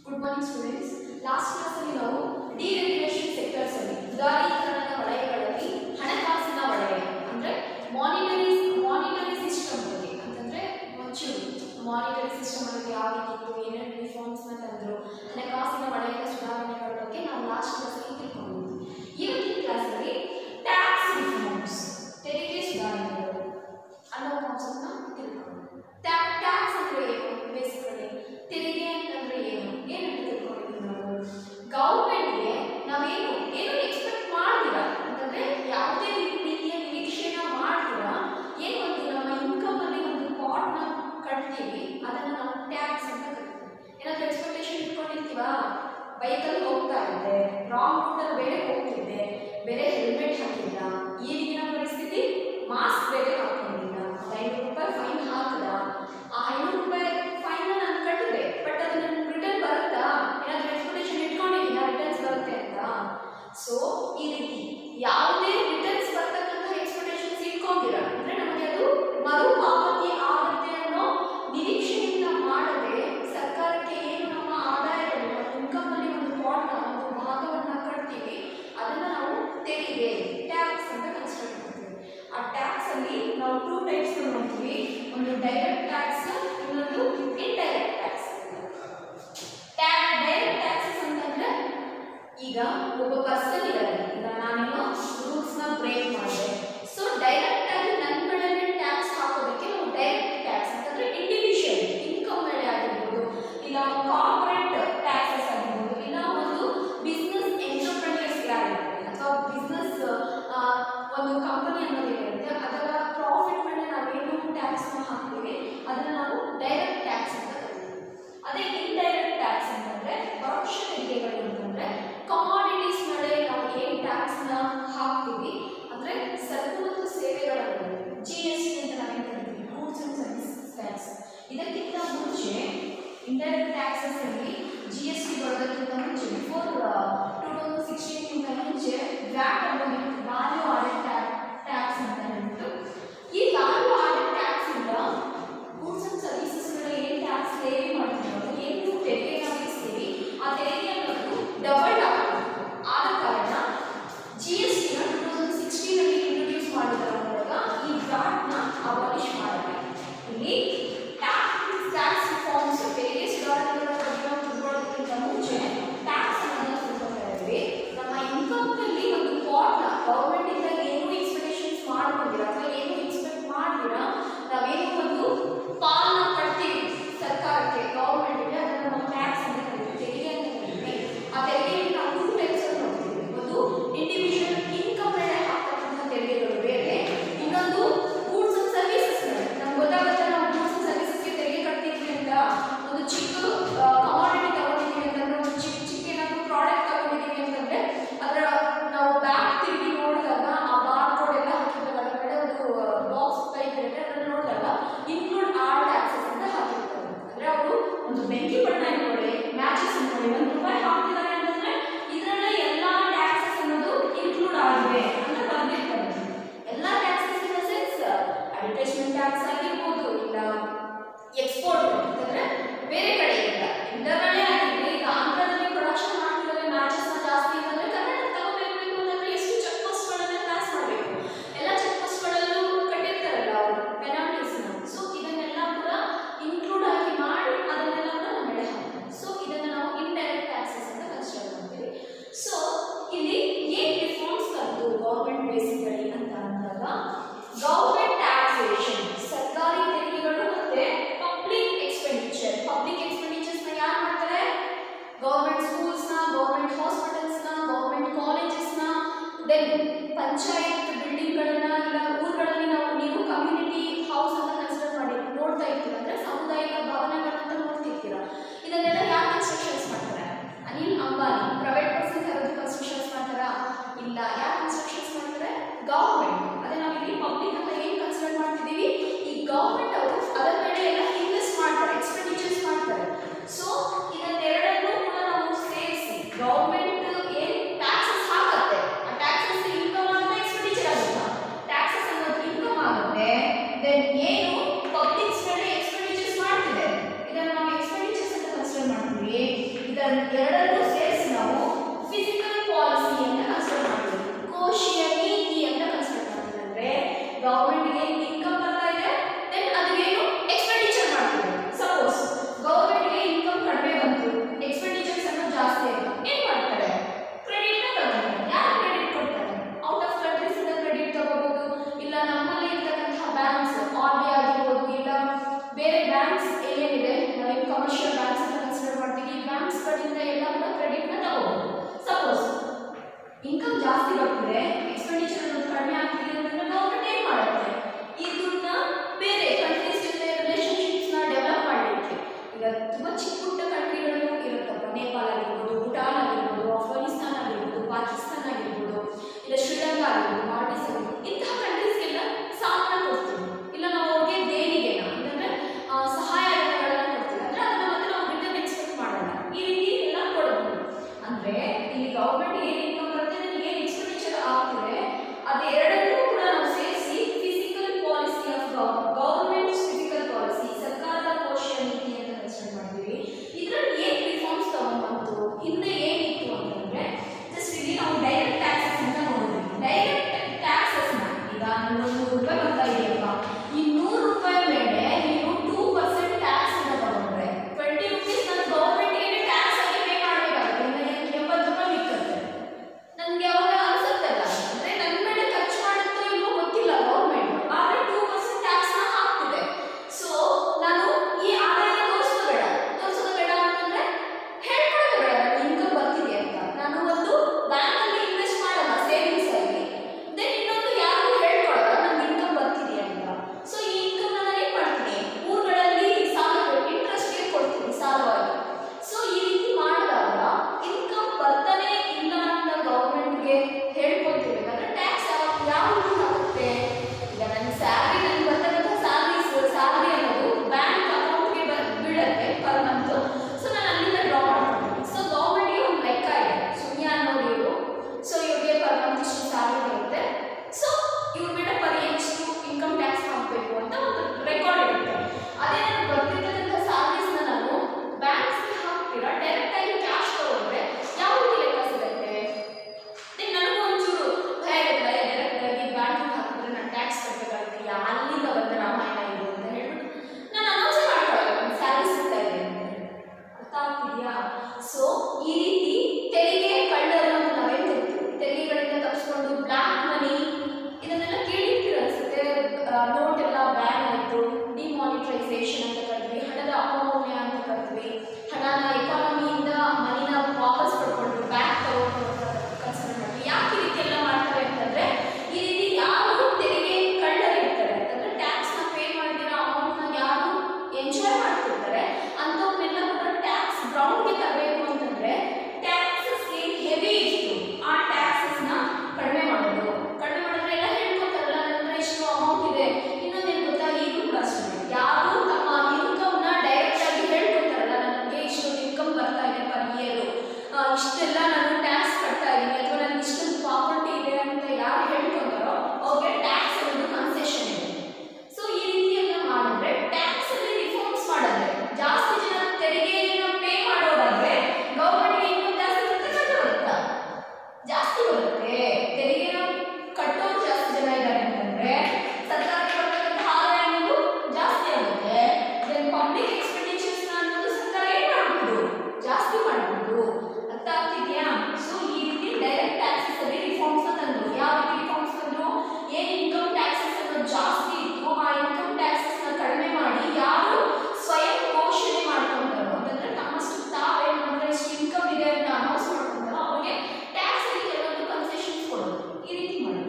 Good morning students last ಕ್ಲಾಸಲ್ಲಿ ನಾವು ಡಿರೆಗ್ಯುಲೇಷನ್ sectors ಅಲ್ಲಿ ಉದಾರೀಕರಣದ ವಲಯಗಳಲ್ಲಿ ಹಣಕಾಸಿನ ವಲಯ ಅಂದ್ರೆ ಮಾನಿಟರಿ ಮಾನಿಟರಿ ಸಿಸ್ಟಮ್ ಬಗ್ಗೆ ಅಂತಂದ್ರೆ ಚೂರು ಮಾನಿಟರಿ ಸಿಸ್ಟಮ್ ಬಗ್ಗೆ ಯಾವ ರೀತಿ ಇತ್ತು ಏನೇನು ರಿಫಾರ್ಮ್ಸ್ ನ ತಂದ್ರು ಹಣಕಾಸಿನ ವಲಯದ ಸುಧಾರಣೆಗಳ ಬಗ್ಗೆ ನಾವು ಲಾಸ್ಟ್ ಕ್ಲಾಸಲ್ಲಿ ತಿಳ್ಕೊಂಡಿದ್ವಿ ಇವತ್ತಿನ ಕ್ಲಾಸಲ್ಲಿ ಟ್ಯಾಕ್ಸ್ ರಿಫಾರ್ಮ್ಸ್ ತೆರಿಗೆ ಸುಧಾರಣೆಗಳು ಅನ್ನೋ ಕಾನ್ಸೆಪ್ಟ್ನ ತಿಳ್ಕೊಂಡು ಟ್ಯಾಕ್ಸ್ ಅಂದ್ರೆ ಏನು ಬೇಸಿಕಲಿ ತೆರಿಗೆ ಅಂತಂದ್ರೆ ಏನು ಏನಂತ ತಿಳ್ಕೊಂಡಿದ್ದೀವಿ ನಾವು ಗೌರ್ಮೆಂಟ್ಗೆ ನಾವೇನು ಏನು ಎಕ್ಸ್ಪೆಕ್ಟ್ ಮಾಡ್ತೀರ ಅಂತಂದ್ರೆ ಯಾವುದೇ ರೀತಿಯ ನಿರೀಕ್ಷೆನ ಮಾಡ್ತೀರ ಏನು ಒಂದು ನಮ್ಮ ಇನ್ಕಮ್ ಅಲ್ಲಿ ಒಂದು ಪಾಟ್ನ ಕಟ್ತೀವಿ ಅದನ್ನ ನಾವು ಟ್ಯಾಕ್ಸ್ ಅಂತ ಕರಿತೀವಿ ಏನಾದ್ರು ಎಕ್ಸ್ಪೆಕ್ಟೇಷನ್ ಇಟ್ಕೊಂಡಿರ್ತೀವಾ ಬೈಕಲ್ಲಿ ಹೋಗ್ತಾ ಇದ್ದೆ ರಾಂಗ್ ರೂಟಲ್ಲಿ ಬೇರೆ ಹೋಗ್ತಿದ್ದೆ ಬೇರೆ ಹೆಲ್ಮೆಟ್ ಹಾಕಿಲ್ಲ ಈಗಿನ ಪರಿಸ್ಥಿತಿ ಮಾಸ್ಕ್ ಬೇರೆ ಹಾಕೊಂಡಿಲ್ಲ ಒಂದು ಐನೂರು ರೂಪಾಯಿ ಫೈನ್ ಹಾಕದ ಆ ಐನೂರು ರೂಪಾಯಿ ಫೈನ್ ನಾನು ಕಟ್ಟಿದೆ ಬಟ್ ಅದು ನನ್ನ ರಿಟರ್ನ್ ಬರುತ್ತಾ ಏನಾದರೂ ಎಕ್ಸ್ಪೆಕ್ಟೇಷನ್ ಇಟ್ಕೊಂಡಿದ್ದೀನ ರಿಟರ್ನ್ಸ್ ಬರುತ್ತೆ ಅಂತ ಸೊ ಈ ರೀತಿ ಯಾವುದೇ ರಿಟರ್ನ್ಸ್ ಬರ್ತಕ್ಕಂಥ ಎಕ್ಸ್ಪೆಕ್ಟೇಷನ್ಸ್ ಇಟ್ಕೊಂಡಿರ ಅಂದ್ರೆ ನಮಗೆ ಅದು ಮರುಪಾವತಿ ಆಗುತ್ತೆ ಅನ್ನೋ ನಿರೀಕ್ಷೆಯಿಂದ ಮಾಡದೆ ಸರ್ಕಾರಕ್ಕೆ ಏನು ನಮ್ಮ ಆದಾಯದಲ್ಲಿ ನಮ್ಮ ಇನ್ಕಮ್ ಅಲ್ಲಿ ಒಂದು ಪಾಟ್ನ ಒಂದು ಭಾಗವನ್ನ ಕಟ್ತೀವಿ ಅದನ್ನ ನಾವು ತೆರಿಗೆ ಟ್ಯಾಕ್ಸ್ ಅಂತ ಕನ್ಸಿಡರ್ ಮಾಡ್ತೀವಿ ಆ ಟ್ಯಾಕ್ಸ್ ಅಲ್ಲಿ ನಾವು ಟೂ ಟೈಪ್ಸ್ ನೋಡ್ತೀವಿ ಒಂದು ಡೈರೆಕ್ಟ್ ಟ್ಯಾಕ್ಸ್ ಇನ್ನೊಂದು ಇಂಡೈರೆಕ್ಟ್ ಟ್ಯಾಕ್ಸ್ ಡೈರೆಕ್ಟ್ ಟ್ಯಾಕ್ಸಸ್ ಅಂತಂದ್ರೆ ಈಗ ಒಬ್ಬ ಪರ್ಸನ್ ಇದ್ದಾರೆ ಈಗ ನಾನೇನೋ ರೂಲ್ಸ್ ನ ಬ್ರೇಕ್ ಮಾಡಿದೆ ಸೊ ಡೈರೆಕ್ಟ್ ಆಗಿ ನನ್ನ ಮೇಲೆ ಟ್ಯಾಕ್ಸ್ ಹಾಕೋದಕ್ಕೆ ನಾವು ಡೈರೆಕ್ಟ್ ಟ್ಯಾಕ್ಸ್ ಅಂತಂದ್ರೆ ಇಂಡಿವಿಜುವಲ್ ಇನ್ಕಮ್ ಮೇಲೆ ಆಗಿರ್ಬೋದು ಇಲ್ಲ ಕಾರ್ಪೊರೇಟ್ ಟ್ಯಾಕ್ಸಸ್ ಆಗಿರ್ಬೋದು ಇಲ್ಲ ಒಂದು ಬಿಸ್ನೆಸ್ ಎಂಟರ್ಪ್ರೆನ್ಯೂರ್ಸ್ ಆಗಿರ್ಬೋದು ಅಥವಾ ಬಿಸ್ನೆಸ್ ಒಂದು ಕಂಪನಿ ಅನ್ನೋದು ಏನಿರುತ್ತೆ ಅದರ ಪ್ರಾಫಿಟ್ ಮೇಲೆ ನಾವೇನು ಟ್ಯಾಕ್ಸ್ ಹಾಕ್ತೀವಿ ಅದನ್ನ ನಾವು ಡೈರೆಕ್ಟ್ ಟ್ಯಾಕ್ಸ್ ಅಂತ ಕರಿತೀವಿ ಅದೇ ಇಂಡೈರೆಕ್ಟ್ ಟ್ಯಾಕ್ಸ್ ಅಂತಂದ್ರೆ ಪರೋಕ್ಷ ತೆರಿಗೆಗಳು ಅಂತಂದ್ರೆ ಕಮಾಡಿಟೀಸ್ ಮೇಲೆ ನಾವು ಏನ್ ಟ್ಯಾಕ್ಸ್ ನ ಹಾಕ್ತೀವಿ ಅಂದ್ರೆ ಸರಕು ಮತ್ತು ಸೇವೆಗಳ ಮೇಲೆ ಜಿ ಎಸ್ ಟಿ ಅಂತ ನಾವೇನ್ ಕರಿತೀವಿ ಗೂಡ್ಸ್ ಅಂಡ್ ಸರ್ವಿಸ್ ಟ್ಯಾಕ್ಸ್ ಇದಕ್ಕಿಂತ ಮುಂಚೆ ಇಂಡೈರೆಕ್ಟ್ ಟ್ಯಾಕ್ಸಸ್ ಅಲ್ಲಿ ಜಿ ಎಸ್ ಟಿ ಬರೋದಕ್ಕಿಂತ ಮುಂಚೆ ಬಿಫೋರ್ ಟೂ ತೌಸಂಡ್ ಸಿಕ್ಸ್ಟೀನ್ಗಿಂತ ಮುಂಚೆ ವ್ಯಾಟ್ ಅನ್ನೋದು ವ್ಯಾಲ್ಯೂ ಆಡೆಡ್ ಟ್ಯಾಕ್ಸ್ ಅಂತ ಹೇಳ್ಬಿಟ್ಟು ಈ ವ್ಯಾಲ್ಯೂ ಆಡೆಡ್ ಟ್ಯಾಕ್ಸ್ ಇಂದ ಗೂಡ್ಸ್ ಅಂಡ್ ಸರ್ವಿಸಸ್ಗಳ ಏನು ಟ್ಯಾಕ್ಸ್ ಲೇವಿ ಮಾಡ್ತೀವಿ ಏನು ತೆರಿಗೆ ವಿಧಿಸ್ತೀವಿ ಆ ತೆರಿಗೆ ಅನ್ನೋದು ಡಬಲ್ ಆಗ್ತದೆ ಆದ ಕಾರಣ ಜಿ ಎಸ್ ಟಿನ ಟೂ ತೌಸಂಡ್ ಸಿಕ್ಸ್ಟೀನಲ್ಲಿ ಇಂಟ್ರೊಡ್ಯೂಸ್ ಮಾಡಿದ್ರ ಮೂಲಕ ಈ ವ್ಯಾಟ್ನ ಅಬಾಲಿಷ್ ಮಾಡಿದೆ ಇಲ್ಲಿ ಟ್ಯಾಕ್ಸ್ ಟ್ಯಾಕ್ಸ್ ರಿಫಾರ್ಮ್ಸ್ ತೆರಿಗೆ ಸುಧಾರಣೆಗಳ ಬಗ್ಗೆ ನಾವು ತಿಳ್ಕೊಳ್ಳೋದಕ್ಕಿಂತ ಮುಂಚೆ ಟ್ಯಾಕ್ಸ್ ಅನ್ನೋದನ್ನ ತಿಳ್ಕೊತಾ ಇದ್ವಿ ನಮ್ಮ ಇನ್ಕಮ್ನಲ್ಲಿ ಒಂದು ಪಾಟ್ನ ಇದೆರಡನ್ನೂ ಸೇರಿಸಿ ನಾವು ಫಿಸಿಕಲ್ ಪಾಲಿಸಿ ಅಂತ ಕನ್ಸಿಡರ್ ಮಾಡ್ತೀವಿ ಕೋಶೀಯ ನೀತಿ ಅಂತ ಕನ್ಸಿಡರ್ ಮಾಡ್ತೀವಿ ಅಂದ್ರೆ ಗೌರ್ಮೆಂಟ್ಗೆ ಇನ್ಕಮ್ ಬರ್ತಾ ಇದೆ ದೆನ್ ಅದಕ್ಕೇನು ಎಕ್ಸ್ಪೆಂಡಿಚರ್ ಮಾಡ್ತೀವಿ ಸಪೋಸ್ ಗೌರ್ಮೆಂಟ್ಗೆ ಇನ್ಕಮ್ ಕಡಿಮೆ ಬಂತು ಎಕ್ಸ್ಪೆಂಡಿಚರ್ಸ್ ಅನ್ನು ಜಾಸ್ತಿ ಆಯ್ತು ಏನ್ ಮಾಡ್ತಾರೆ ಕ್ರೆಡಿಟ್ ನ ತಗೊಳ್ತಾರೆ ಯಾರು ಕ್ರೆಡಿಟ್ ಕೊಡ್ತಾರೆ ಔಟ್ ಆಫ್ ಕಂಟ್ರೀಸ್ ಇಂದ ಕ್ರೆಡಿಟ್ ತಗೋಬಹುದು ಇಲ್ಲ ನಮ್ಮಲ್ಲಿ ಇರ್ತಕ್ಕಂತಹ ಬ್ಯಾಂಕ್ಸ್ ಆರ್ ಬಿ ಆಗಿರ್ಬೋದು ಇಲ್ಲ ಬೇರೆ ಬ್ಯಾಂಕ್ಸ್ ಏನೇನಿದೆ ನಾವೇನು ಕಮರ್ಷಿಯಲ್ ಬ್ಯಾಂಕ್ಸ್ ಅಂತ ಕನ್ಸಿಡರ್ ಮಾಡ್ತೀವಿ ಈ ಬ್ಯಾಂಕ್ಸ್ ಗಳಿಂದ ಎಲ್ಲ ಕೂಡ ಕ್ರೆಡಿಟ್ ನ ತಗೋಬಹುದು ಸಪೋಸ್ ಇನ್ಕಮ್ ಜಾಸ್ತಿ ಬರ್ತಿದೆ ಎಕ್ಸ್ಪೆಂಡಿಚರ್ ಕಡಿಮೆ ಆಗ್ತಿದೆ ಅಂತಂದ್ರೆ ಗೌರ್ಮೆಂಟ್ ಏನ್ ಮಾಡುತ್ತೆ ಇದನ್ನ ಬೇರೆ ಕಂಟ್ರೀಸ್ ಜೊತೆ ರಿಲೇಶನ್ಶಿಪ್ಸ್ ನ ಡೆವಲಪ್ ಮಾಡಲಿಕ್ಕೆ ಈಗ ತುಂಬಾ ಚಿಕ್ಕ ಪುಟ್ಟ ಕಂಟ್ರಿಗಳು ಇರುತ್ತಪ್ಪ ನೇಪಾಳ ಆಗಿರ್ಬೋದು ಭೂಟಾನ್ ಆಗಿರ್ಬೋದು ಅಫ್ಘಾನಿಸ್ತಾನ ಆಗಿರ್ಬೋದು ಪಾಕಿಸ್ತಾನ ಆಗಿರ್ಬೋದು ಇಲ್ಲ ಶ್ರೀಲಂಕಾ ಆಗಿರ್ಬೋದು ಮಾಲ್ಡೀವ್ಸ್ ಆಗಿರ್ಬೋದು ಇಂತಹ ಕಂಟ್ರೀಸ್ಗೆಲ್ಲ ಸಾಲನ ಕೊಡ್ತೀವಿ ಇಲ್ಲ ನಾವು ಅವ್ರಿಗೆ ದೇಣಿಗೆನ ಅಂತಂದ್ರೆ ಆ, ಸಹಾಯಧನಗಳನ್ನ ಕೊಡ್ತೀವಿ ಅಂದ್ರೆ ಅದನ್ನ ಮತ್ತೆ ನಾವು ರಿಟರ್ನ್ ಎಕ್ಸ್ಪೆಕ್ಟ್ ಮಾಡೋಣ ಈ ರೀತಿ ಎಲ್ಲ ಕೊಡಬಹುದು ಅಂದ್ರೆ ಇಲ್ಲಿ ಗೌರ್ಮೆಂಟ್ ಏನ್ ಇನ್ಕಮ್ ಬರುತ್ತೆ ಅದ್ರಲ್ಲಿ ಏನ್ ಎಕ್ಸ್ಪೆಂಡಿಚರ್ ಆಗ್ತಿದೆ ಅದೆರಡನ್ನೂ ಕೂಡ ನಾವು ಸೇರಿಸಿ fiscal policy of government fiscal policy ಸರ್ಕಾರದ ಕೋಶ ನೀತಿ ಅಂತ ಕನ್ಸಿಡರ್ ಮಾಡ್ತೀವಿ ಇದ್ರಲ್ಲಿ ಏನ್ ರಿಫಾರ್ಮ್ಸ್ ತಗೊಂಡ್ಬಂತು ಹಿಂದೆ ಏನಿತ್ತು ಅಂತಂದ್ರೆ ಜಸ್ಟ್ ಇಲ್ಲಿ ನಾವು ಡೈರೆಕ್ಟ್ ಟ್ಯಾಕ್ಸಸ್ ಅಂತ ನೋಡಿದ್ವಿ ಡೈರೆಕ್ಟ್ ಟ್ಯಾಕ್ಸಸ್ ಈಗ ನಾನು ನೂರು ರೂಪಾಯಿ ಬರ್ತಾ ಇದೆಯಪ್ಪ ಈ ನೂರು ರೂಪಾಯಿ ಮೇಲೆ ನೀವು ಟೂ ಪರ್ಸೆಂಟ್ ಟ್ಯಾಕ್ಸ್ ಅಂತ ತಗೊಂಡ್ರೆ ಟ್ವೆಂಟಿ ರುಪೀಸ್ ನಾನು ಗೌರ್ಮೆಂಟ್ಗೆ ಟ್ಯಾಕ್ಸ್ ಆಗಿ ಪೇ ಮಾಡಬೇಕಾಗುತ್ತೆ ನನಗೆ ಎಂಬತ್ತು ರೂಪಾಯಿ ಮಿಕ್ಕತ್ತೆ ನನಗೆ ಅವಾಗ ಅನ್ಸುತ್ತಲ್ಲ ಅಂದ್ರೆ ನನ್ನ ಮೇಲೆ ಖರ್ಚು ಮಾಡುತ್ತೋ ಇಲ್ವೋ ಗೊತ್ತಿಲ್ಲ ಗೌರ್ಮೆಂಟ್ ಆದ್ರೆ ಟೂ ಪರ್ಸೆಂಟ್ ಟ್ಯಾಕ್ಸ್ ನ ಹಾಕ್ತಿದೆ ಸೊ ನಾನು ಈ ಆದಾಯ ತೋರಿಸೋದು ಬೇಡ ತೋರಿಸೋದು ಬೇಡ ಅಂತಂದ್ರೆ ಹೇಳ್ಕೊಳ್ಳೋದು ಬೇಡ ನನ್ನ ಇನ್ಕಮ್ ಬರ್ತಿದೆ ಅಂತ ನಾನು ಒಂದು ಬ್ಯಾಂಕ್ ಅಲ್ಲಿ ಇನ್ವೆಸ್ಟ್ ಮಾಡಲ್ಲ ಸೇವಿಂಗ್ಸ್ ಆಗಿ ದೆನ್ ಇನ್ನೊಂದು ಯಾರಿಗೂ ಹೇಳ್ಕೊಳ್ಳಲ್ಲ ನನ್ನ ಇನ್ಕಮ್ ಬರ್ತಿದೆ ಅಂತ ಸೊ ಈ ಇನ್ಕಮ್ ನಾನು ಏನ್ ಮಾಡ್ತೀನಿ ಊರುಗಳಲ್ಲಿ ಸಾಲ ಇಂಟ್ರೆಸ್ಟ್ಗೆ ಕೊಡ್ತೀನಿ ಸಾಲವಾಗಿ ಸೊ ಈ ರೀತಿ ಮಾಡಿದಾಗ ಇನ್ಕಮ್ ಬರ್ತಾನೆ ಇಲ್ಲ ಅಂತ ಗೌರ್ಮೆಂಟ್ಗೆ ಹೇಳ್ಕೊತಿರ್ಬೇಕಾದ್ರೆ ಟ್ಯಾಕ್ಸ್ ಯಾವ ರೀತಿ ಆಗುತ್ತೆ ಈಗ ನನ್ನ ಸ್ಯಾಲ್ರಿ ನನಗೆ ಬರ್ತಕ್ಕಂಥ ಸ್ಯಾಲ್ರೀಸ್ ಸ್ಯಾಲ್ರಿ ಅನ್ನೋದು ಬ್ಯಾಂಕ್ ಅಕೌಂಟ್ಗೆ ಬೀಳುತ್ತೆ ಪರ್ ಮಂತ್ ಸೊ ನಾನು ಅಲ್ಲಿಂದ ಡ್ರಾ ಮಾಡ್ತೀನಿ ಸೊ ಗೌರ್ಮೆಂಟ್ಗೆ ಒಂದು ಲೆಕ್ಕ ಇದೆ ಶೂನ್ಯ ಅನ್ನೋರು ಇವರು ಸೊ ಇವ್ರಿಗೆ ಪರ್ ಮಂತ್ ಇಷ್ಟು ಸ್ಯಾಲ್ರಿ ಬರುತ್ತೆ ಸೊ ಇವ್ರ ಮೇಲೆ ಪರ್ ಎಷ್ಟು ಇನ್ಕಮ್ ಟ್ಯಾಕ್ಸ್ ಹಾಕಬೇಕು ಅಂತ ಒಂದು ರೆಕಾರ್ಡ್ ಇರುತ್ತೆ ಅದೇ ನಾನು ಬರ್ತಿರ್ತಕ್ಕಂಥ ಸ್ಯಾಲ್ರೀಸ್ನ ನಾನು ಬ್ಯಾಂಕ್ಸ್ಗೆ ಹಾಕ್ತೀರಾ ಡೈರೆಕ್ಟ್ ಆಗಿ ಕ್ಯಾಶ್ ತಗೊಂಡ್ರೆ ಯಾವ ರೀತಿ ಲೆಕ್ಕ ಸಿಗುತ್ತೆ then ನನಗೂ ಒಂಚೂರು ಭಯ ಇರುತ್ತೆ ಡೈರೆಕ್ಟ್ ಆಗಿ ಬ್ಯಾಂಕಿಗೆ ಹಾಕಿದ್ರೆ ನಾನು ಟ್ಯಾಕ್ಸ್ ಕಟ್ಟಬೇಕಾಗುತ್ತೆ ಯಾ ಅಲ್ಲಿಂದ ಬಂದ ರಾಮಾಯಣ ಇದು ಅಂತ ಹೇಳ್ಬಿಟ್ಟು ನಾನು ಅನೌನ್ಸ್ ಮಾಡ್ಕೊಳ್ಳಲ್ಲ ನನ್ನ ಸ್ಯಾಲ್ರಿ ಸಿಗ್ತಾ ಇದೆ ಅಂತ ಹೇಳಿ. ಅರ್ಥ ಆಗ್ತಿದೆಯಾ ಸೊ ಈ ರೀತಿ ತೆರಿಗೆ ಕಳ್ಳರು ಅಂತ ನಾವೇನ್ ಕರಿತೀವಿ ತೆರಿಗೆಗಳಿಂದ ತಪ್ಪಿಸ್ಕೊಂಡು ಬ್ಲ್ಯಾಕ್ ಮನಿ ಇದನ್ನೆಲ್ಲ ಕೇಳಿರ್ತೀರ ಅನ್ಸುತ್ತೆ ನೋಟ್ ಎಲ್ಲ ಬ್ಯಾನ್ ಆಯಿತು ಡಿಮಾನಿಟೈಸೇಷನ್ ಅಂತ ಕರಿತೀವಿ ಹಣದ ಅಪಮೌಲ್ಯ ಅಂತ ಕರಿತೀವಿ ಹಣನ ಎಕಾನಮಿಯಿಂದ ಮನಿನ ವಾಪಸ್ ಪಡ್ಕೊಂಡ್ರು ಬ್ಯಾಕ್ ತಗೊಂಡು ಕನ್ಸಿಡರ್ ಮಾಡ್ತೀವಿ ಯಾಕೆ ಈ ರೀತಿ ಎಲ್ಲ ಮಾಡ್ತಾರೆ ಅಂತಂದ್ರೆ ಈ ರೀತಿ ಯಾರು ತೆರಿಗೆ ಕಳ್ಳರಿರ್ತಾರೆ ಅಂತಂದ್ರೆ ಟ್ಯಾಕ್ಸ್ ನ ಪೇ ಮಾಡಿದಿರೋ ಅಮೌಂಟ್ ನ ಯಾರು ಎಂಜಾಯ್ ಮಾಡ್ತಿರ್ತಾರೆ ಅಂಥವ್ರನ್ನೆಲ್ಲ ಕೂಡ ಟ್ಯಾಕ್ಸ್ ಗ್ರೌಂಡ್ಗೆ ತರಬೇಕು ಅಂತಂದ್ರೆ ಟ್ಯಾಕ್ಸಸ್ ಏನ್ ಹೆವಿ ಇತ್ತು ಆ ಟ್ಯಾಕ್ಸಸ್ ನ ಕಡಿಮೆ ಮಾಡೋದು ಕಡಿಮೆ ಮಾಡಿದ್ರೆ ಎಲ್ಲ ಹೇಳ್ಕೊತಾರಲ್ಲ ನನ್ನ ಹತ್ರ ಇಷ್ಟು ಅಮೌಂಟ್ ಇದೆ ಇನ್ನೊಂದೇನು ಗೊತ್ತಾ ಈಗಲೂ ಕೂಡ ಅಷ್ಟೇ ಯಾರು ತಮ್ಮ ಇನ್ಕಮ್ ನ ಡೈರೆಕ್ಟ್ ಆಗಿ ಹೇಳ್ಕೊತಾರಲ್ಲ ನನಗೆ ಇಷ್ಟೊಂದು ಇನ್ಕಮ್ ಬರ್ತಾ ಇದೆ ಪರ್ ಇಯರ್ ಇಷ್ಟೆಲ್ಲ ನಾನು ಟ್ಯಾಕ್ಸ್ ಕಟ್ತಾ ಇದ್ದೀನಿ ಅಥವಾ ನನಗೆ ಇಷ್ಟೊಂದು ಪ್ರಾಪರ್ಟಿ ಇದೆ ಅಂತ ಯಾರು ಹೇಳ್ಕೊಂತಾರೋ ಅವ್ರಿಗೆ ಟ್ಯಾಕ್ಸ್ ಅನ್ನೋದು ಕನ್ಸೆಷನ್ ಇದೆ ಸೊ ಈ ರೀತಿ ಎಲ್ಲ ಮಾಡಿದ್ರೆ ಟ್ಯಾಕ್ಸ್ ಅಲ್ಲಿ ರಿಫಾರ್ಮ್ಸ್ ಮಾಡಿದ್ರೆ ಜಾಸ್ತಿ ಜನ ತೆರಿಗೆಯನ್ನು ಪೇ ಮಾಡೋದಾದ್ರೆ ಗೌರ್ಮೆಂಟ್ಗೆ ಇನ್ಕಮ್ ಜಾಸ್ತಿ ಬರುತ್ತೆ ಕಡಿಮೆ ಬರುತ್ತಾ ಜಾಸ್ತಿ ಬರುತ್ತೆ ತೆರಿಗೆನ ಕಟ್ಟೋರು ಜಾಸ್ತಿ ಜನ ಇದ್ದಾರೆ ಅಂತಂದ್ರೆ ಸರ್ಕಾರಕ್ಕೆ ಬರ್ತಕ್ಕಂಥ ಆದಾಯ ಅನ್ನೋದು ಜಾಸ್ತಿ ಆಗುತ್ತೆ ದೆನ್ ಪಬ್ಲಿಕ್ ಎಕ್ಸ್ಪೆಂಡಿಚರ್ಸ್ ಅನ್ನೋದು ಸರ್ಕಾರ ಏನ್ ಮಾಡ್ಬೋದು ಜಾಸ್ತಿ ಮಾಡ್ಬೋದು ಅರ್ಥ ಆಗ್ತಿದ್ಯಾ ಸೊ ಈ ರೀತಿ ಡೈರೆಕ್ಟ್ ಟ್ಯಾಕ್ಸಸ್ ಅಲ್ಲಿ ರಿಫಾರ್ಮ್ಸ್ ತಂದ್ರು ಯಾವ ರೀತಿ ರಿಫಾರ್ಮ್ಸ್ ತಂದ್ರು ಏನ್ ಇನ್ಕಮ್ ಟ್ಯಾಕ್ಸಸ್ ಅನ್ನೋದು ಜಾಸ್ತಿ ಇತ್ತು ಆ ಇನ್ಕಮ್ ಟ್ಯಾಕ್ಸಸ್ ನ ಕಡಿಮೆ ಮಾಡಿ ಯಾರು ಸ್ವಯಂ ಘೋಷಣೆ ಮಾಡ್ಕೊಂತಾರೋ ಅಂತಂದ್ರೆ ತಮ್ಮಷ್ಟು ತಾವೇ ನಮ್ಮ ಹತ್ರ ಇಷ್ಟು ಇನ್ಕಮ್ ಇದೆ ಅಂತ ಅನೌನ್ಸ್ ಮಾಡ್ಕೊಂತಾರೋ ಅವ್ರಿಗೆ ಟ್ಯಾಕ್ಸ್ ಅಲ್ಲಿ ಕೆಲವೊಂದು ಕನ್ಸೆಷನ್ಸ್ ಕೊಡೋದು ಈ ರೀತಿ ಮಾಡೋದು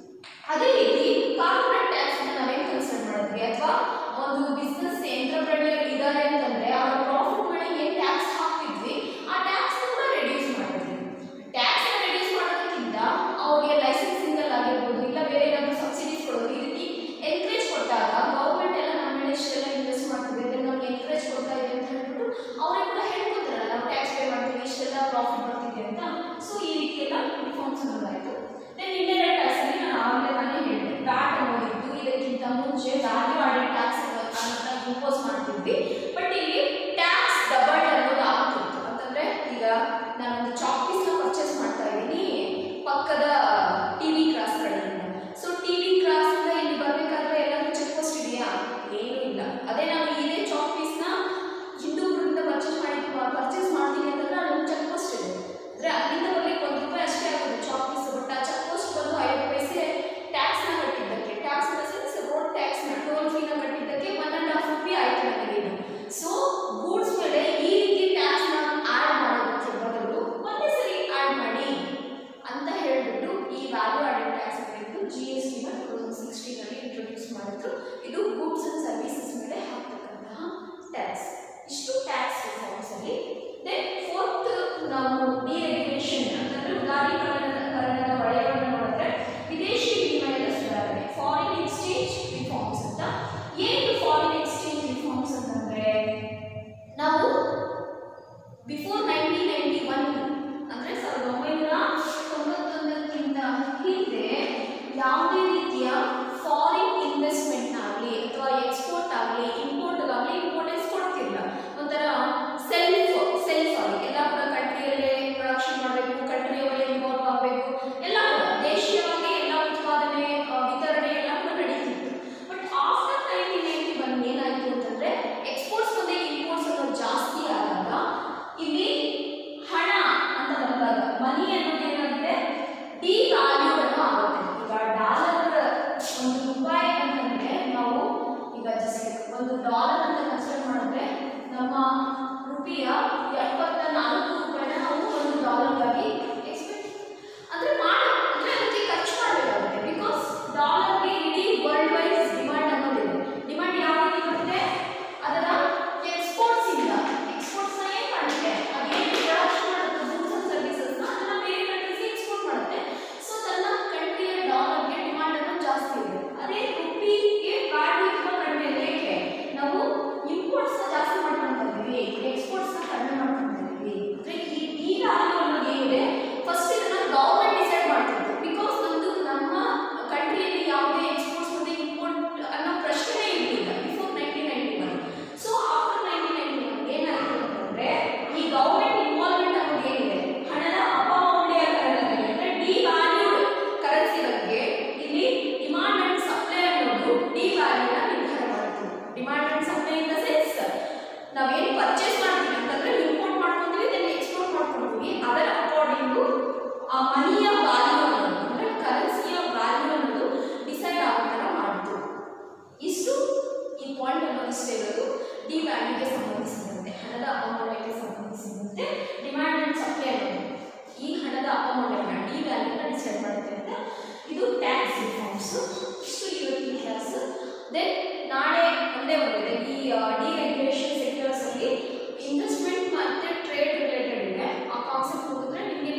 ಅದೇ ರೀತಿ ಕಾರ್ಪೊರೇಟ್ ಟ್ಯಾಕ್ಸ್ ಅನ್ನ ನಾವೇನ್ ಕನ್ಸಿಡರ್ ಮಾಡಿದ್ವಿ ಅಥವಾ ಒಂದು ಬಿಸ್ನೆಸ್ ಎಂಟರ್ಪ್ರೆನ್ಯೂರ್ ಇದ್ದಾರೆ ಅಂತಂದ್ರೆ ಅವರ ಪ್ರಾಫಿಟ್ ಮೇಲೆ ಏನ್ ಟ್ಯಾಕ್ಸ್ ಹಾಕ್ತಿದ್ವಿ ಆ ಟ್ಯಾಕ್ಸ್ ಕೂಡ ರೆಡ್ಯೂಸ್ ಮಾಡಿದ್ವಿ ಟ್ಯಾಕ್ಸ್ ರೆಡ್ಯೂಸ್ ಮಾಡೋದಕ್ಕಿಂತ ಅವ್ರಿಗೆ ಲೈಸೆನ್ಸಿಂಗ್ ಅಲ್ಲಿ ಆಗಿರ್ಬೋದು ಇಲ್ಲ ಬೇರೆ ಏನಾದ್ರು ಸಬ್ಸಿಡೀಸ್ ಕೊಡೋದು ಈ ರೀತಿ ಎನ್ಕರೇಜ್ ಕೊಟ್ಟಾಗ ಗೌರ್ಮೆಂಟ್ ಎಲ್ಲ ನಮ್ಮ ಮೇಲೆ ಇಷ್ಟೆಲ್ಲ ಇನ್ವೆಸ್ಟ್ ಮಾಡ್ತಿದೆ ಅಂದ್ರೆ ನಮ್ಗೆ ಎನ್ಕರೇಜ್ ಕೊಡ್ತಾ ಇದೆ ಅಂತ ಹೇಳ್ಬಿಟ್ಟು ಅವರೇ ಕೂಡ ಹೇಳ್ಕೊತಾರಲ್ಲ ನಾವು ಟ್ಯಾಕ್ಸ್ ಪೇ ಮಾಡ್ತೀವಿ ಇಷ್ಟೆಲ್ಲ ಪ್ರಾಫಿಟ್ ಬರ್ತಿದೆ ಅಂತ ಸೊ ಈ ರೀತಿ ಎಲ್ಲ ರಿಫಾರ್ಮ್ಸ್ ಅನ್ನೋದಾಯ್ತು ದೆನ್ ಇಂಡೈರೆಕ್ಟ್ ಟ್ಯಾಕ್ಸ್ ಅಲ್ಲಿ ನಾನು ಆವಾಗಲೇ ತಾನೇ ಹೇಳಿದೆ ವ್ಯಾಟ್ ಅನ್ನೋದಿತ್ತು ಇದಕ್ಕಿಂತ ಮುಂಚೆ ವ್ಯಾಲ್ಯೂ ಆಡೆಡ್ ಟ್ಯಾಕ್ಸ್ ಅನ್ನೋದನ್ನ ಇಂಪೋಸ್ ಮಾಡ್ತಿದ್ವಿ ಬಟ್ ಇಲ್ಲಿ ಟ್ಯಾಕ್ಸ್ ಡಬಲ್ ಅನ್ನೋದು ಆಗ್ತಿತ್ತು ಅಂತಂದ್ರೆ ಅದೇ ನಾವು ಇದೇ ಚಾಕ್ ಪೀಸ್ನ ಹಿಂದೂಗಳಿಂದ ಪರ್ಚೇಸ್ ಮಾಡಿ ಪರ್ಚೇಸ್ ಮಾಡ್ತೀವಿ ಅಂತಂದ್ರೆ ಅಲ್ಲೊಂದು ಚೆಕ್ ಪೋಸ್ಟ್ ಇದೆ ಅಂದರೆ ಅಲ್ಲಿಂದ ಬರ್ಲಿಕ್ಕೆ ಒಂದು ರೂಪಾಯಿ ಅಷ್ಟೇ ಆಗೋದು ಚಾಕ್ ಪೀಸ್ ಬಟ್ ಆ ಚೆಕ್ ಪೋಸ್ಟ್ ಬಂದು ಐದು ಪೈಸೆ ಟ್ಯಾಕ್ಸ್ನ ಕಟ್ಟಿದ್ದಕ್ಕೆ ಟ್ಯಾಕ್ಸ್ ಮೀನ್ಸ್ ರೋಡ್ ಟ್ಯಾಕ್ಸ್ನ ಟೋಲ್ ಫೀನ ಕಟ್ಟಿದ್ದಕ್ಕೆ ಒನ್ ಆ್ಯಂಡ್ ಹಾಫ್ ರುಪಿ ಆಯಿತು ನನಗೆ ಸೊ ಗೂಡ್ಸ್ ಮೇಲೆ ಈ ರೀತಿ ಟ್ಯಾಕ್ಸ್ನ ಆ್ಯಡ್ ಮಾಡೋದಕ್ಕೆ ಬದಲು ಒಂದೇ ಸರಿ ಆ್ಯಡ್ ಮಾಡಿ ಅಂತ ಹೇಳ್ಬಿಟ್ಟು ಈ ವ್ಯಾಲ್ಯೂ ಆಡೆಡ್ ಟ್ಯಾಕ್ಸ್ ಏನಿತ್ತು ಜಿ ಎಸ್ ಟಿನ ಟೂ ತೌಸಂಡ್ ಸಿಕ್ಸ್ಟೀನಲ್ಲಿ ಇಂಟ್ರೊಡ್ಯೂಸ್ ಮಾಡಿದ್ರು ಇದು ಗೂಡ್ಸ್ ಅಂಡ್ ಸರ್ವಿಸಸ್ ಮೇಲೆ ಹಾಕ್ತಕ್ಕಂತಹ ಟ್ಯಾಕ್ಸ್ ಇಷ್ಟು ಟ್ಯಾಕ್ಸ್ ರಿಫಾರ್ಮ್ಸ್ ಅಲ್ಲಿ ದೆನ್ ಫೋರ್ತ್ ನಾವು ಡಿರೆಗ್ಯುಲೇಷನ್ ಅಂತಂದ್ರೆ ಉದಾರೀಕರಣದ ವಲಯವನ್ನು ನೋಡಿದ್ರೆ ವಿದೇಶಿ ವಿನಿಮಯದ ಸುಧಾರಣೆ ಫಾರಿನ್ ಎಕ್ಸ್ಚೇಂಜ್ ರಿಫಾರ್ಮ್ಸ್ ಅಂತ ಏನು ಫಾರಿನ್ ಎಕ್ಸ್ಚೇಂಜ್ ರಿಫಾರ್ಮ್ಸ್ ಅಂತಂದ್ರೆ ನಾವು ಬಿಫೋರ್ ನೈನ್ಟೀನ್ ನೈನ್ಟಿ ಒನ್ ಅಂದರೆ ಸಾವಿರದ ಒಂಬೈನೂರ ತೊಂಬತ್ತೊಂದಕ್ಕಿಂತ ಹಿಂದೆ ಯಾವುದೇ ರೀತಿಯ ಫಾರಿನ್ ಇನ್ವೆಸ್ಟ್ಮೆಂಟ್ನಾಗಲಿ ಅಥವಾ ಎಕ್ಸ್ಪೋರ್ಟ್ ಆಗಲಿ ಇಂಪೋರ್ಟ್ಗಾಗಲಿ ಇಂಪಾರ್ಟೆನ್ಸ್ ಕೊಡ್ತಿಲ್ಲ ಒಂಥರ ಸೆಲ್ಫ್ ಸೆಲ್ಫ್ ಆಗಿ ಎಲ್ಲ ಕೂಡ ಕಂಟ್ರಿಯಲ್ಲೇ ಪ್ರೊಡಕ್ಷನ್ ಮಾಡಬೇಕು ಕಂಟ್ರಿಯವರೇ ಇನ್ವಾಲ್ವ್ ಆಗಬೇಕು ಎಲ್ಲ ಕೂಡ ದೇಶೀಯವಾಗಿ ಎಲ್ಲ ಉತ್ಪಾದನೆ ಆ, ವಿತರಣೆ ಎಲ್ಲ ಕೂಡ ನಡೀತಿತ್ತು but after nineteen ninety one ಏನಾಯಿತು ಅಂತಂದರೆ ಎಕ್ಸ್ಪೋರ್ಟ್ಸ್ ಮತ್ತೆ ಇಂಪೋರ್ಟ್ಸ್ ಅನ್ನೋದು ಜಾಸ್ತಿ ಆದಾಗ ಇಲ್ಲಿ ಹಣ ಅಂತ ಬಂದಾಗ ಮನಿ ಅನ್ನೋದು ಏನಾಗಿದೆ ಡಿ ವ್ಯಾಲ್ಯೂ ಅನ್ನೋ ಆಗುತ್ತೆ ಈಗ ಡಾಲರ್ ಒಂದು ರೂಪಾಯಿ ಅಂತಂದ್ರೆ ನಾವು ಈಗ ಜಸ್ಟ್ ಒಂದು ಡಾಲರ್ ಅಂತ ಕನ್ಸಿಡರ್ ಮಾಡಿದ್ರೆ ನಮ್ಮ ರುಪಿಯ ಎಪ್ಪತ್ತ ನಾಲ್ಕು ರೂಪಾಯಿನ ನಾವು ಒಂದು ಡಾಲರ್ಗಾಗಿ ಎಕ್ಸ್ಪೆಕ್ಟ್ ಅಂದ್ರೆ ಮಾಡ ಅಂದ್ರೆ ಅದಕ್ಕೆ ಖರ್ಚು ಮಾಡಬೇಕಾಗುತ್ತೆ ಬಿಕಾಸ್ ಡಾಲರ್ಗೆ ಇಡೀ ವರ್ಲ್ಡ್ ವೈಸ್ ಡಿಮಾಂಡ್ ಅನ್ನೋದಿದೆ ಡಿಮಾಂಡ್ ಯಾವ ರೀತಿ ಬರುತ್ತೆ ಅದರ ಎಕ್ಸ್ಪೋರ್ಟ್ಸ್ ಇಂದ ಎಕ್ಸ್ಪೋರ್ಟ್ಸ್ ನ ಏನ್ ಮಾಡುತ್ತೆ ಅದೇನು ಪ್ರೊಡಕ್ಷನ್ ಮಾಡುತ್ತೆ ಗೂಡ್ಸ್ ಅಂಡ್ ಸರ್ವಿಸಸ್ ನ ಅದನ್ನ ಬೇರೆ ಕಂಟ್ರೀಸ್ಗೆ ಎಕ್ಸ್ಪೋರ್ಟ್ ಮಾಡುತ್ತೆ ಸೊ ತನ್ನ ಕಂಟ್ರಿಯ ಡಾಲರ್ಗೆ ಡಿಮಾಂಡ್ ಅನ್ನೋದು ಜಾಸ್ತಿ ಇದೆ ಅದೇ ರುಪಿಗೆ ವ್ಯಾಲ್ಯೂ ತುಂಬಾ ಕಡಿಮೆ ಇದೆ ಏಕೆ ನಾವು ಇಂಪೋರ್ಟ್ಸ್ ನ ಜಾಸ್ತಿ ಮಾಡ್ಕೊಂತ ಇದೀವಿ ಎಕ್ಸ್ಪೋರ್ಟ್ಸ್ ನ ಕಡಿಮೆ ಮಾಡ್ಕೊಂತ ಇದೀವಿ ಅಂದ್ರೆ ಈ ಈ ವ್ಯಾಲ್ಯೂ ಅನ್ನೋದು ಏನಿದೆ ಫಸ್ಟ್ ಇದನ್ನ ಗೌರ್ಮೆಂಟ್ ಡಿಸೈಡ್ ಮಾಡ್ತಿತ್ತು ಬಿಕಾಸ್ ನಮ್ದು ನಮ್ಮ ಕಂಟ್ರಿಯಲ್ಲಿ ಯಾವುದೇ ಎಕ್ಸ್ಪೋರ್ಟ್ಸ್ ಮತ್ತೆ ಇಂಪೋರ್ಟ್ ಅನ್ನೋ ಪ್ರಶ್ನೆ ಇರಲಿಲ್ಲ before nineteen ninety one so after nineteen ninety one ಏನಾಯಿತು ಅಂತಂದ್ರೆ ಈ ಗೌರ್ಮೆಂಟ್ ಇನ್ವಾಲ್ವ್ಮೆಂಟ್ ಅನ್ನೋದು ಏನಿದೆ ಹಣದ ಅಪಮೌಲ್ಯೀಕರಣದಲ್ಲಿ ಅಂದ್ರೆ ಡಿ ವ್ಯಾಲ್ಯೂಡ್ ಕರೆನ್ಸಿ ಬಗ್ಗೆ ಇಲ್ಲಿ ಡಿಮಾಂಡ್ ಅಂಡ್ ಸಪ್ಲೈ ಅನ್ನೋದು ಡಿ ವ್ಯಾಲ್ಯೂನ ನಿರ್ಧಾರ ಮಾಡಿತು demand and supply in the sense ನಾವೇನು ಪರ್ಚೇಸ್ ಮಾಡ್ತೀವಿ ಅಂತಂದ್ರೆ ಇಂಪೋರ್ಟ್ ಮಾಡ್ಕೊಂತೀವಿ ದೆನ್ ಎಕ್ಸ್ಪೋರ್ಟ್ ಮಾಡ್ಕೊಂತೀವಿ ಅದರ ಅಕಾರ್ಡಿಂಗು ಆ ಮನಿಯ ವ್ಯಾಲ್ಯೂ ಅನ್ನೋದು ಅಂದ್ರೆ ಕರೆನ್ಸಿಯ ವ್ಯಾಲ್ಯೂ ಅನ್ನೋದು ಡಿಸೈಡ್ ಆಗೋ ಥರ ಮಾಡಿತು ಇಷ್ಟು ಈ ಪಾಯಿಂಟ್ ಅನ್ನು ಇಷ್ಟೇ ಇರೋದು ಡಿ ವ್ಯಾಲ್ಯೂಗೆ ಸಂಬಂಧಿಸಿದಂತೆ ಹಣದ ಅಪಮೌಲ್ಯಕ್ಕೆ ಸಂಬಂಧಿಸಿದಂತೆ ಡಿಮ್ಯಾಂಡ್ ಅಂಡ್ ಸಪ್ಲೈ ಅನ್ನೋದು ಈ ಹಣದ ಅಪಮೌಲ್ಯನ ಡಿ ವ್ಯಾಲ್ಯೂನ ಡಿಸೈಡ್ ಮಾಡುತ್ತೆ ಅಂತ ಇದು ಟ್ಯಾಕ್ಸ್ ರಿಫಾರ್ಮ್ಸ್ ಇಷ್ಟು ಇವತ್ತಿನ ಕ್ಲಾಸ್ ದೆನ್ ನಾಳೆ ಒಂದೇ ಒಂದಿದೆ ಈ ಡಿ ರೆಗ್ಯುಲೇಷನ್ ಸೆಕ್ಟರ್ಸ್ ಅಲ್ಲಿ ಇನ್ವೆಸ್ಟ್ಮೆಂಟ್ ಮತ್ತೆ ಟ್ರೇಡ್ ರಿಲೇಟೆಡ್ ಇದೆ ಆ ಕಾನ್ಸೆಪ್ಟ್ ಹೋಗಿದ್ರೆ ನಿಮಗೆ